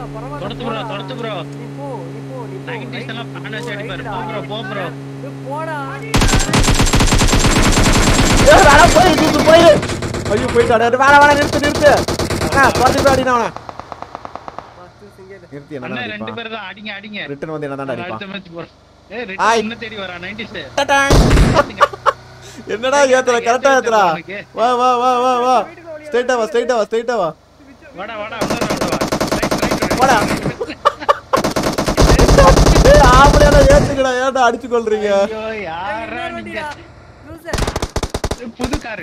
பரவாயில்ல தொடத்து ப்ரோ போடா. தொடத்து ப்ரோ நீ போ நீ போ நீ போ நைன்டிஸ் Right, எல்லாம் நீ பானை போ, செடி பாரு right போ டா. ப்ரோ போ ப்ரோ ஏய், போடா ஏய், வேணா போய் தூக்கு போய் ஐயோ போயிட்டாரு வேணா வேணா நிறுத்து நிறுத்து அண்ணா துரத்தி போய் அடினா அவனை First single. நிறுத்தி என்ன அண்ணா ரெண்டு அடிப்பான் பேர் தான் அடிங்க அடிங்க ரிட்டர்ன் வந்து என்ன அடுத்த அடிப்பான் மேட்ச் போறோம் ஏய் ஆய். ரிட்டன் என்ன தேடி வரா 90s என்னடா ஏத்துற கரெக்டா ஏத்துறா வா வா வா வா வா ஸ்ட்ரைட்டா வா ஸ்ட்ரைட்டா வா ஸ்ட்ரைட்டா வா வாடா வாடா உள்ள வாடா ரைட் ரைட் வாடா. ஏய் ஆம்பளையால ஏத்துக்கடா ஏன்டா அடிச்சு கொள்றீங்க ஐயோ யாரா இன்னொரு நீங்க வண்டிடா. loser. புது காரு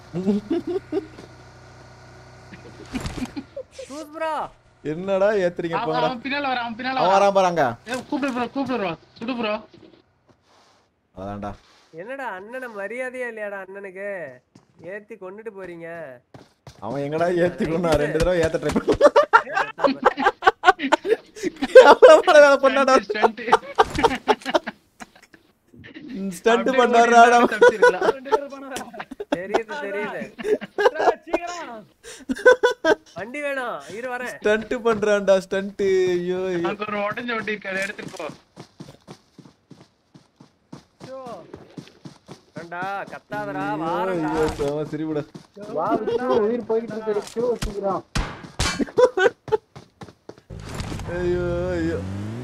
Choose bro. என்னடா ஏத்துறீங்க அவன் போங்கடா அவன் பின்னால வரான் அவன் பின்னால அவன் வரான் வரான் பாருங்க ஏய் கூப்பிடு ப்ரோ கூப்பிடு ப்ரோ சுடு ப்ரோ அதான்டா என்னடா அண்ணனை மரியாதையா இல்லையாடா அண்ணனுக்கு ஏத்தி கொண்டுட்டு போறீங்க அவன் எங்கடா ஏத்திக்கணும் நான் ரெண்டு தடவை ஏத்த ட்ரை பண்ணேன் வேலை பண்ணாடா ஸ்டண்ட் ஸ்டண்ட் பண்ணாருடா தெரியுது தெரியுது வண்டி வேணும் இரு வரேன் ஸ்டண்ட் பண்றான்டா ஸ்டண்ட் ஐயோ ஐயோ. அங்க ஒரு உடஞ்ச வண்டி இருக்காரு எடுத்துட்டு போ வேண்டா கத்தாதடா வாரண்டா ஐயோ செம சிரிப்புடா வா விஷ்ணு உயிர் போயிட்டு இருக்கு விஷ்ணு சீக்கிரம் ஐயோ ஐயோ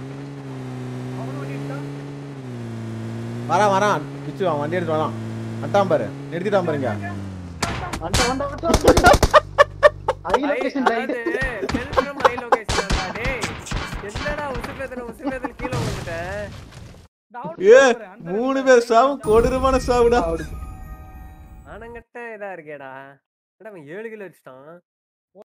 வரான் வரான் பிச்சு வான் வண்டி எடுத்து வரான் அட்டாம் பாரு நிறுத்திட்டான் பாருங்க வண்ட வண்ட வண்ட ஹை ஐ- லொகேஷன் ரைட் அதாவது செல்ஃபோன் ஹை லொகேஷன் டேய் என்னடா உசுப்பேத்துல உசுப்பேத்துல கீழ வந்துட்ட ஏ மூணு பேர் சாவு கொடூரமான சாவுடா ஆனங்கட்ட இதா இருக்கேடா என்னடா அவன் ஏழு கிலோ வச்சுட்டான்